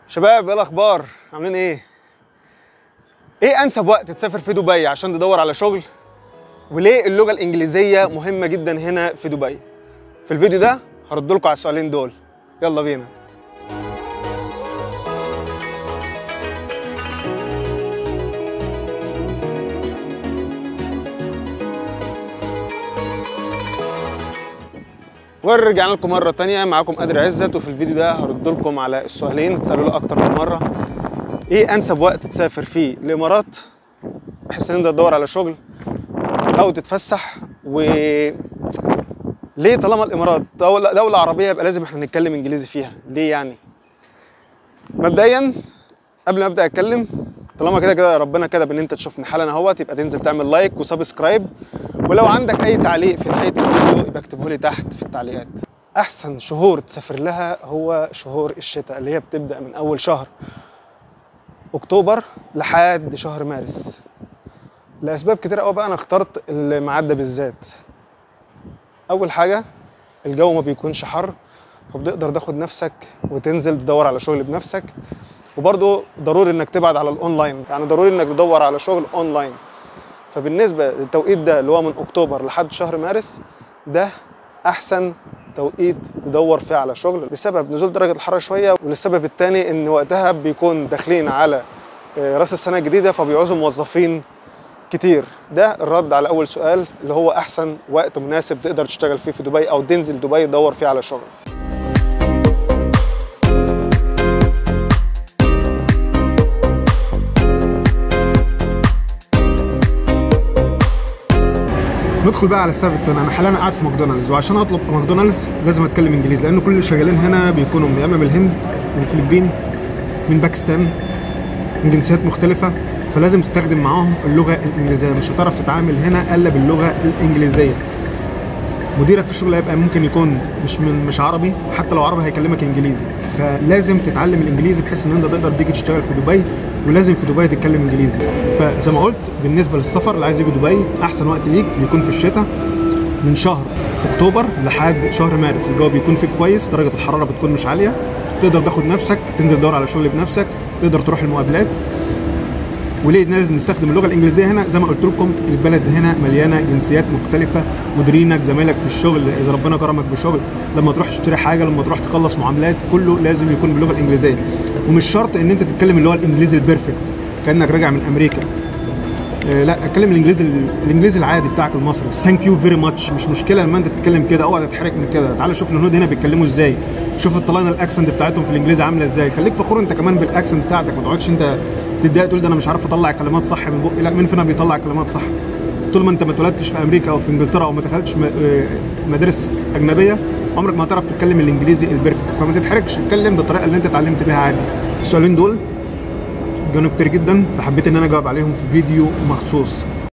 شباب ايه الاخبار عاملين ايه ايه انسب وقت تسافر في دبي عشان تدور على شغل وليه اللغه الانجليزيه مهمه جدا هنا في دبي في الفيديو ده هرد لكم على السؤالين دول يلا بينا ورجعنا لكم مرة تانية معاكم قادر عزت وفي الفيديو ده هرد لكم على السؤالين اتسألوا لي أكتر من مرة إيه أنسب وقت تسافر فيه الإمارات بحيث إن أنت تدور على شغل أو تتفسح و ليه طالما الإمارات دولة, دولة عربية يبقى لازم إحنا نتكلم إنجليزي فيها ليه يعني؟ مبدئيا قبل ما أبدأ أتكلم طالما كده كده ربنا كتب ان انت تشوفني حالا اهوت يبقى تنزل تعمل لايك وسبسكرايب ولو عندك اي تعليق في نهايه الفيديو يبقى اكتبه لي تحت في التعليقات احسن شهور تسافر لها هو شهور الشتاء اللي هي بتبدا من اول شهر اكتوبر لحد شهر مارس لاسباب كتير قوي بقى انا اخترت الميعاد ده بالذات اول حاجه الجو ما بيكونش حر فبتقدر تاخد نفسك وتنزل تدور على شغل بنفسك وبرضه ضروري انك تبعد على الاونلاين يعني ضروري انك تدور على شغل اونلاين فبالنسبه للتوقيت ده اللي هو من اكتوبر لحد شهر مارس ده احسن توقيت تدور فيه على شغل لسبب نزول درجه الحراره شويه وللسبب الثاني ان وقتها بيكون داخلين على راس السنه الجديده فبيعوزوا موظفين كتير ده الرد على اول سؤال اللي هو احسن وقت مناسب تقدر تشتغل فيه في دبي او تنزل دبي تدور فيه على شغل ندخل بقى على السبب التاني انا حاليا قاعد في ماكدونالدز وعشان اطلب ماكدونالدز لازم اتكلم انجليزي لان كل اللي شغالين هنا بيكونوا يا اما من الهند من الفلبين من باكستان من جنسيات مختلفه فلازم تستخدم معاهم اللغه الانجليزيه مش هتعرف تتعامل هنا الا باللغه الانجليزيه مديرك في الشغل هيبقى ممكن يكون مش من مش عربي وحتى لو عربي هيكلمك انجليزي فلازم تتعلم الانجليزي بحيث ان انت تقدر تيجي تشتغل في دبي ولازم في دبي تتكلم انجليزي فزي ما قلت بالنسبه للسفر اللي عايز يجي دبي احسن وقت ليك بيكون في الشتاء من شهر اكتوبر لحد شهر مارس الجو بيكون فيه كويس درجه الحراره بتكون مش عاليه تقدر تاخد نفسك تنزل تدور على شغل بنفسك تقدر تروح المقابلات وليه لازم نستخدم اللغه الانجليزيه هنا زي ما قلت لكم البلد هنا مليانه جنسيات مختلفه مديرينك زمايلك في الشغل اذا ربنا كرمك بشغل لما تروح تشتري حاجه لما تروح تخلص معاملات كله لازم يكون باللغه الانجليزيه ومش شرط ان انت تتكلم اللي هو الانجليزي البيرفكت كانك راجع من امريكا آه لا اتكلم الانجليزي الانجليزي العادي بتاعك المصري ثانك يو فيري ماتش مش مشكله لما انت تتكلم كده اوعى تتحرك من كده تعال شوف الهنود هنا بيتكلموا ازاي شوف الطلاينه الاكسنت بتاعتهم في الانجليزي عامله ازاي خليك فخور انت كمان بالاكسنت بتاعتك ما تقعدش انت تتضايق تقول ده انا مش عارف اطلع كلمات صح من بقي لا مين فينا بيطلع كلمات صح طول ما انت ما اتولدتش في امريكا او في انجلترا او ما دخلتش مدارس اجنبيه عمرك ما هتعرف تتكلم الانجليزي البيرفكت فما تتحركش اتكلم بالطريقه اللي انت اتعلمت بيها عادي السؤالين دول كانوا كتير جدا فحبيت ان انا اجاوب عليهم في فيديو مخصوص